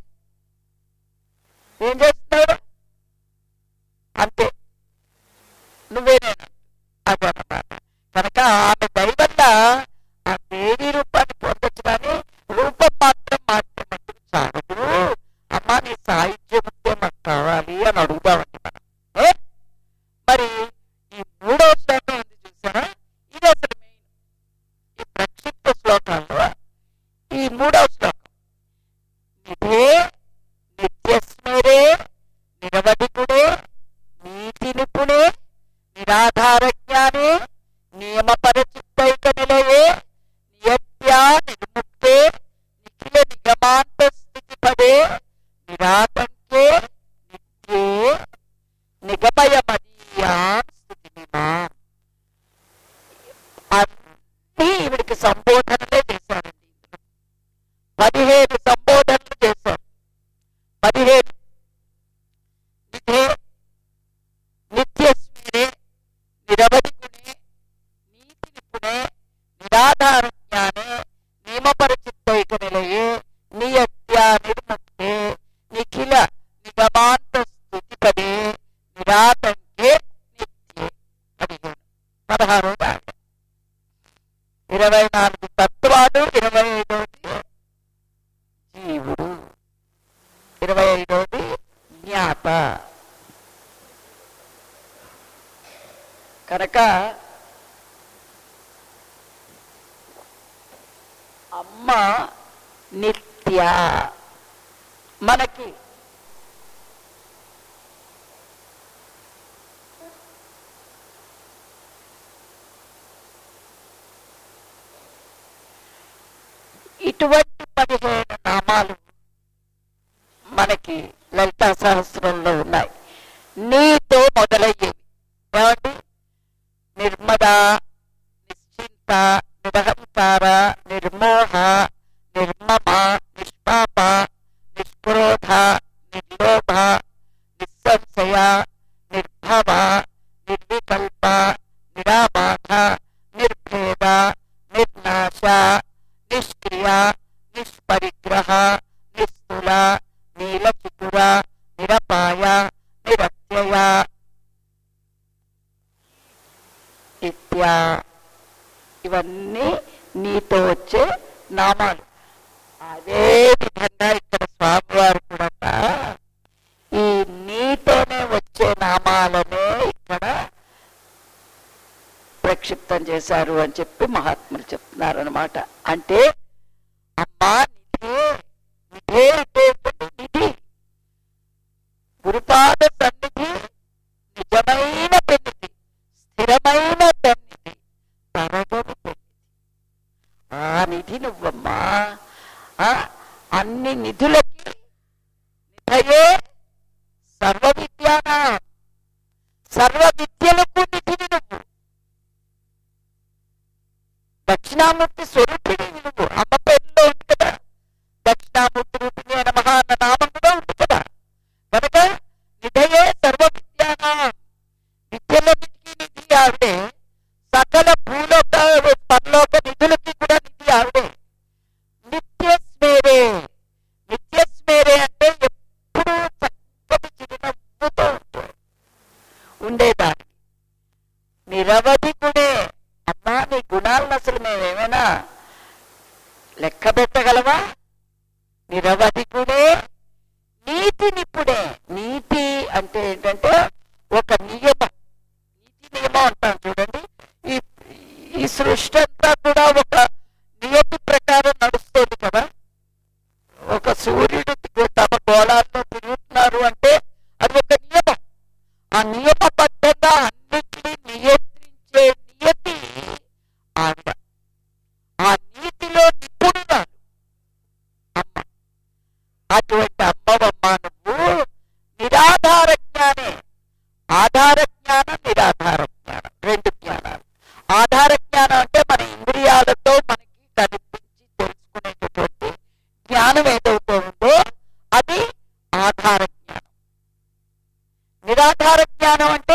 ఏం చేస్తున్నావు అంతే నువ్వేనేనా అదన్నమాట కనుక ఆమె దైవల్ల ఆ దేవి రూపాన్ని పొందొచ్చు కానీ రూపం మాత్రం మాత్రం మట్టుకు చాలదు అమ్మా నీ సాహిత్యం ఉంటే మాకు కావాలి అని అడుగుదామండి మనం ఏ? మరి ఈ మూడో శ్లోకం ఉంది చూసారా ఇది అసలు మెయిన్ ఈ ప్రక్షిప్త శ్లోకాల్లో ఈ మూడో శ్లోకం నిధే నిత్యస్మరే నిరవధికుడే నీతి నిపుణే నిరాధార జ్ఞానే నియమపరచిత్తైక నిలయే నియత్యా నిర్ముక్తే నిఖిల నిగమాంత స్థితి పదే నిరాతంకే నిత్యే నిగమయమదీయాం స్థితినిమాం అన్నీ ఈవిడికి సంబోధనలే చేశారండి ఇందులో పదిహేను సంబోధనలు చేశారు పదిహేను నిధే నిత్యస్మిరే నిరవధి గుణే నీతి నిపుణే నిరాధార జ్ఞానే నియమపరిచిత్తైక నిలయే నియత్యా నిర్ముక్తే నిఖిల నిగమాంత స్థితిపదే నిరాతంకే నిత్యే పదిహేను పదహారో దాట ఇరవై నాలుగు తత్వాలు ఇరవై ఐదవది జీవుడు ఇరవై ఐదవది జ్ఞాత కనుక అమ్మ నిత్య మనకి ఇటువంటి పదిహేను నామాలు మనకి లలితా సహస్రంలో ఉన్నాయి నీతో మొదలయ్యేవి ఏమండి నిర్మద నిశ్చింత నిరహంకార నిర్మోహ నిర్మమ నిష్పాప నిష్క్రోధ నిర్లోభ నిస్సంశయ నిర్భవ నిర్వికల్ప నిరాబాధ నిర్భేద నిర్నాశ నిష్క్రియ నిష్పరిగ్రహ నిస్థుల నీలచికుర నిరపాయ నిరత్యయ ఇత్యా ఇవన్నీ నీతో వచ్చే నామాలు అదే విధంగా ఇక్కడ స్వామివారు కూడా ఈ నీతోనే వచ్చే నామాలనే ఇక్కడ ప్రక్షిప్తం చేశారు అని చెప్పి మహాత్ములు చెప్తున్నారు అనమాట అంటే అమ్మా నిధే నిధే అంటే ఏంటంటే నిధి గురుపాద సన్నిధి నిజమైన పెన్నిధి స్థిరమైన పెన్నిధి తరగని పెన్నిధి ఆ నిధి నువ్వమ్మా ఆ, అన్ని నిధులకి నిధయే సర్వ విద్యానా సర్వ విద్యలకు నిధివి నువ్వు దక్షిణామూర్తి స్వరూపిణి నువ్వు అమ్మ పేరులో ఉంది కదా దక్షిణామూర్తి రూపిణి అనే మహా అన్న నామం కూడా ఉంది కదా కనుక నిధయే సర్వ విద్యానా విద్యలన్నిటికీ నిధి ఆవిడే సకల భూలోక పరలోక నిధులకి కూడా నిధి ఆవిడే నిత్య స్మేరే నిత్య లెక్క పెట్టగలవా నిరవధికుడే నీతి నిప్పుడే నీతి అంటే ఏంటంటే ఒక నియమం నీతి నియమం అంటాం చూడండి ఈ ఈ సృష్టి అంతా కూడా ఒక నియతి ప్రకారం నడుస్తుంది కదా ఒక సూర్యుడు తమ గోళాల్లో తిరుగుతున్నారు అంటే అది ఒక నియమం ఆ నియమబద్ధంగా అన్నిటినీ నియంత్రించే నియతి ఆవిడ ఆ నీతిలో నిపుణురాలు అమ్మ అటువంటి అమ్మవమ్మ నువ్వు నిరాధార జ్ఞానే ఆధార జ్ఞానం నిరాధార జ్ఞానం రెండు జ్ఞానాలు ఆధార జ్ఞానం అంటే మన ఇంద్రియాలతో మనకి కనిపించి తెలుసుకునేటటువంటి జ్ఞానం ఏదైతే ఉందో అది ఆధార జ్ఞానం నిరాధార జ్ఞానం అంటే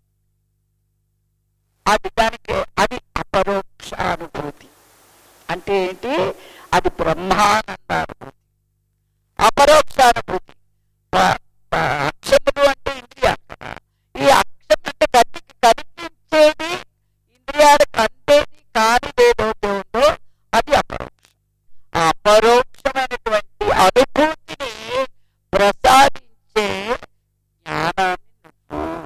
అది దానికి అది అపరోక్ష అనుభూతి అంటే ఏంటి అది బ్రహ్మానంద అనుభూతి అపరోక్ష అనుభూతి ప- ప- అక్షములు అంటే ఇంద్రియాలు కదా ఈ అక్షం అంటే కంటికి కనిపించేది ఇంద్రియాలకు అందేది కానిది ఏదైతే ఉందో అది అపరోక్షం ఆ అపరోక్షమైనటువంటి అనుభూతిని ప్రసాదించే జ్ఞానాన్ని నువ్వు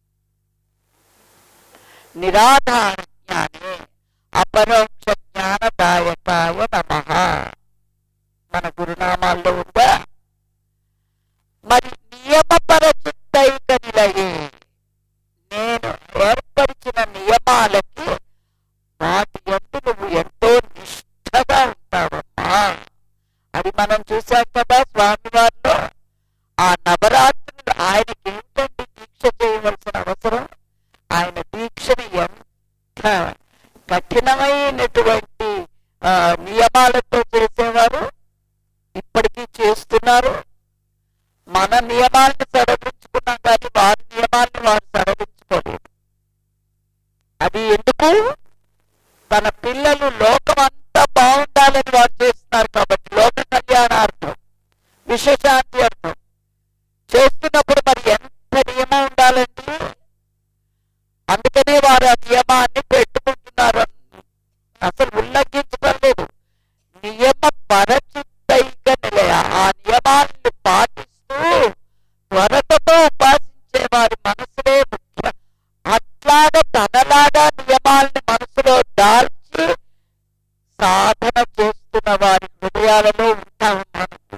నిరాధార జ్ఞానే అపరోక్ష జ్ఞానదాయకాయ నమ మన గురునామాల్లో ఉందా మరి నియమపర చిత్తైక నిలయే నేను ఏర్పరిచిన నియమాలకి వాటి ఎందు నువ్వు ఎంతో నిష్ఠగా ఉంటావమ్మా అది మనం చూసాం కదా స్వామివారిలో ఆ నవరాత్రులు ఆయనకి ఏంటండి దీక్ష చేయవలసిన అవసరం ఆయన దీక్షని ఎంత కఠినమైనటువంటి ఆ, నియమాలతో చేసేవారు ఇప్పటికీ చేస్తున్నారు మన నియమాలను సడలించుకున్నాం కానీ వారి నియమాలను వారు సడలించుకోలేదు అది ఎందుకు తన పిల్లలు లోకం అంతా బాగుండాలని వారు చేస్తున్నారు కాబట్టి లోక కళ్యాణార్థం విశ్వశాంతి అర్థం చేస్తున్నప్పుడు మరి ఎంత నియమం ఉండాలండి అందుకనే వారు ఆ నియమాన్ని పెట్టుకుంటున్నారు అసలు ఉల్లంఘించడం లేదు నియమ పరచిత్తైక నిలయ ఆ నియమాలను పాటిస్తూ త్వరతతో ఉపాసించే వారి మనసులే ముఖ్యం అట్లాగా తనలాగా నియమాల్ని మనసులో దాల్చి సాధన చేస్తున్న వారి హృదయాలలో ఉంటాం మనకు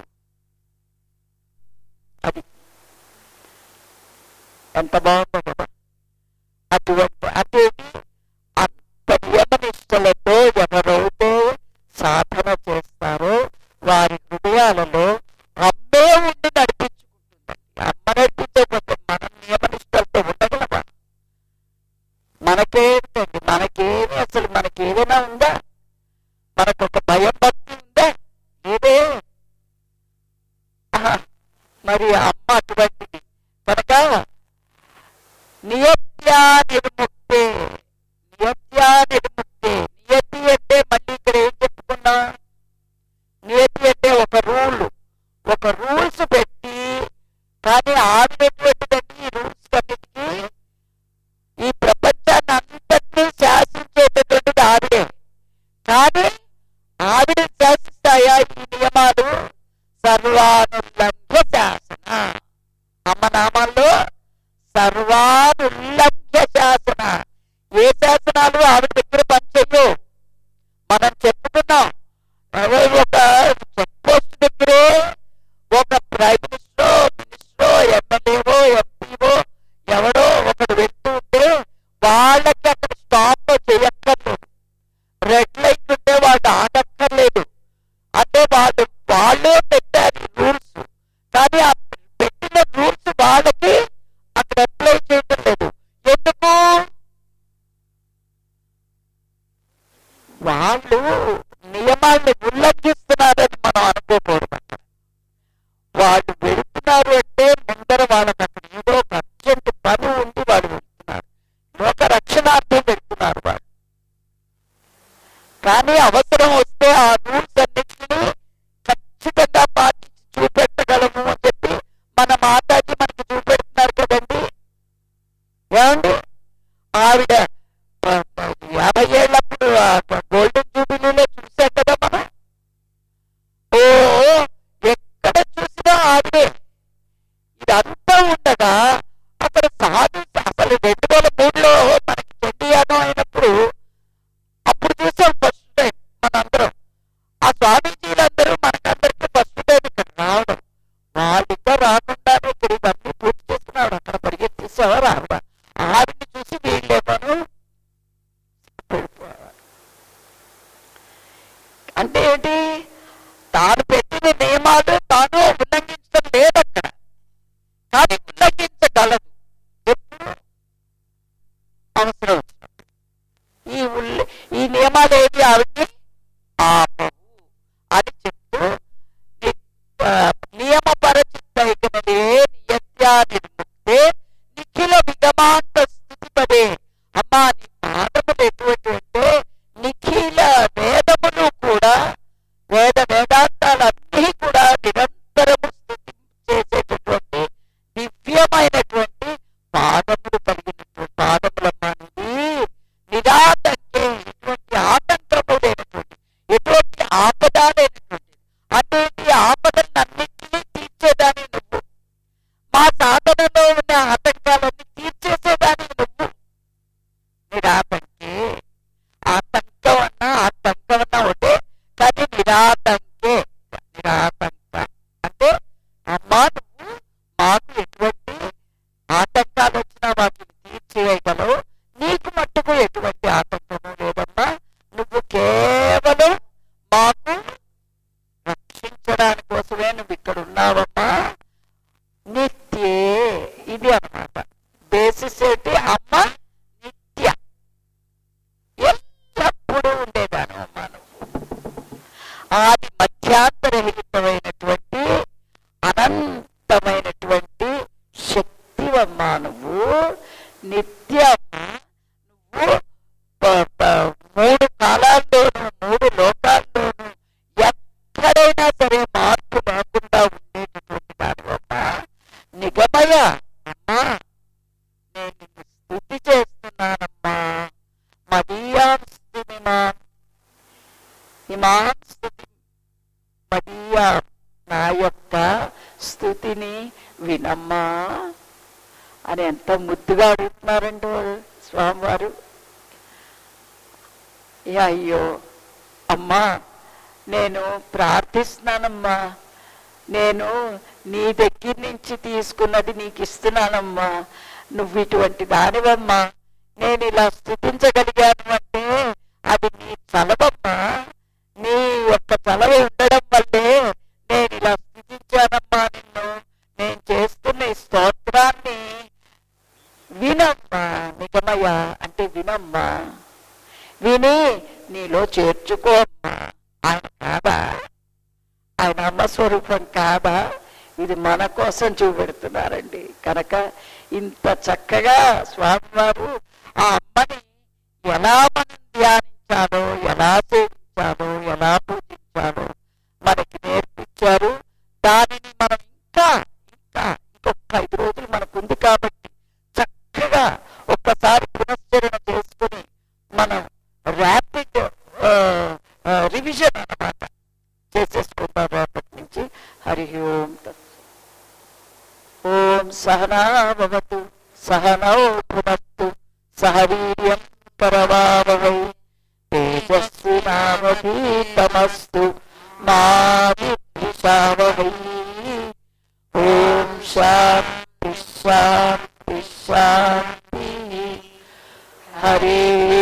అది ఎంత బాగుందో కదా అటువంటి అదేంటి అంత నియమనిష్టలతో ఎవరైతే సాధన చేస్తారో వారి హృదయాలలో అమ్మే ఉండి నడిపించుకుంటుందండి అమ్మ నడిపించకపోతే మనం నియమనిష్టలతో ఉండగలమా మనకేంటండి మనకేమి అసలు మనకి ఏదైనా ఉందా మనకు ఒక భయం భక్తి ఉందా లేదే ఆహా, మరి అమ్మ అటువంటిది కనుక నియత్యా నిర్ముక్తే నియత్యా నిర్ముక్తే నియతి అంటే మళ్ళీ ఇక్కడ ఏం చెప్పుకున్నా నియతి అంటే ఒక రూల్ ఒక రూల్స్ పెట్టి కానీ ఆడినటువంటిదండి ఈ రూల్స్ అన్నిటికీ ఈ ప్రపంచాన్ని అంతటినీ శాసించేటటువంటిది ఆవిడే కానీ ఆవిడ శాసిస్తాయా ఈ నియమాలు సర్వానుల్లంఘ్య శాసన అమ్మ నామాల్లో సర్వానుల్లంఘ్య శాసన ఏ శాసనాలు ఆవిడ దగ్గర పనిచేయవు మనం చెప్పుకున్నాం అదే ఒక చెక్ పోస్ట్ దగ్గరే ఒక ప్రైమ్ మినిస్టర్ మినిస్టర్ ఎమ్మెల్యేవో ఎంపీవో ఎవడో ఒకడు వెళ్తూ ఉంటే వాళ్ళకి అక్కడ స్టాప్ చేయక్కర్లేదు రెడ్ లైట్ ఉంటే వాళ్ళు ఆగక్కర్లేదు అంటే వాళ్ళు వాళ్ళే పెట్టారు రూల్స్ కానీ ఆ పెట్టిన రూల్స్ వాళ్ళకి అక్కడ అప్లై చేయటం లేదు ఎందుకు వస్తావా రావా ఆవిడని చూసి వీళ్ళేమను పడిపోవాలి అంటే ఏంటి తాను పెట్టిన నియమాలు తాను ఉల్లంఘించడం లేదక్కడ కానీ ఉల్లంఘించగలదు ఎప్పుడు అవసరం వచ్చినప్పుడు ఈ ఉల్ల ఈ నియమాలు ఏవి ఆవిడ్ని ఆపవు అని చెప్తూ ని- ఆ, నియమపరచిత్తైకనలే నియత్యా నిర్ముక్తే నిఖిల విగమాంత స్థితిపదే అమ్మా నీ పాదములు ఎటువంటి అంటే నిఖిల వేదములు కూడా వేద వేదాంతాలన్నీ కూడా నిరంతరము స్థుతి చేసేటటువంటి దివ్యమైనటువంటి పాదములు కలిగినటువంటి పాదములమ్మా నీవి నిరాతంకే ఎటువంటి ఆటంకము లేనటువంటి ఎటువంటి ఆపద లేనటువంటి అటువంటి ఆపదలన్నింటినీ తీర్చేదాని నువ్వు మా సాధనలో ఉన్న ఆటంకాలన్నీ తీర్చేసేదాని నువ్వు నిరాతంకే ఆతంకం అన్నా ఆతంకం అన్నా ఒకటే కానీ నిరాతంకే నిరాతంక అంటే అమ్మా నువ్వు మాకు ఎటువంటి ఆటంకాలు వచ్చినా వాటిని తీర్చేయగలవు నీకు మట్టుకు ఎటువంటి ఆటంకము లేదమ్మా నువ్వు కేవలం మాకు రక్షించడానికి కోసమే నువ్వు ఇక్కడ ఉన్నావమ్మా నిత్యే ఇది అన్నమాట బేసిస్ ఏంటి అమ్మ నిత్య ఎల్లప్పుడూ ఉండేదాను అమ్మా నువ్వు ఆది మధ్యాంతరహితమైనటువంటి అనంతమైనటువంటి శక్తివమ్మా నువ్వు నిత్యమ్మా నువ్వు ప- ప- మూడు కాలాల్లోనూ మూడు లోకాల్లోనూ ఎక్కడైనా సరే మార్పు లేకుండా ఉండేటటువంటి దానివమ్మా నిగమయ అమ్మా నేను నిన్ను స్థుతి చేస్తున్నానమ్మా మదీయాం స్థుతిమా ఇమాం స్థుతి మదీయా నా యొక్క స్థుతిని వినమ్మా అని ఎంత ముద్దుగా అడుగుతున్నారండి వాళ్ళు స్వామివారు ఏ అయ్యో అమ్మా నేను ప్రార్థిస్తున్నానమ్మా నేను నీ దగ్గర నుంచి తీసుకున్నది నీకు ఇస్తున్నానమ్మా నువ్వు ఇటువంటి దానివమ్మా నేను ఇలా స్థుతించగలిగాను అంటే అది నీ చలవమ్మా నీ యొక్క చలవ ఉండడం వల్లే నేను ఇలా స్థుతించానమ్మా నిన్ను నేను చేస్తున్న ఈ స్తోత్రాన్ని వినమ్మా నిజమయ్యా అంటే వినమ్మా విని నీలో చేర్చుకో అమ్మా ఆయన కాదా ఆయన అమ్మ స్వరూపం కాదా ఇది మన కోసం చూపెడుతున్నారండి కనుక ఇంత చక్కగా స్వామివారు ఆ అమ్మని ఎలా మనం ధ్యానించాలో ఎలా సేవించాలో ఎలా పూజించాలో మనకి నేర్పించారు దానిని మనం ఇంకా ఇంకా ఇంకొక ఐదు రోజులు మనకు ఉంది కాబట్టి చక్కగా ఒక్కసారి పునశ్చరణ చేసుకుని మనం ర్యాపిడ్ రివిజన్ అన్నమాట చేసేసుకుందాం రేపటి నుంచి హరి ఓం తత్ ఓం సహనాభవతు సహనౌ భునత్తు సహ వీర్యం కరవావహై తేజస్వినామధీతమస్తు మా విద్విషావహై ఓం శాంతి శాంతి శాంతి హరి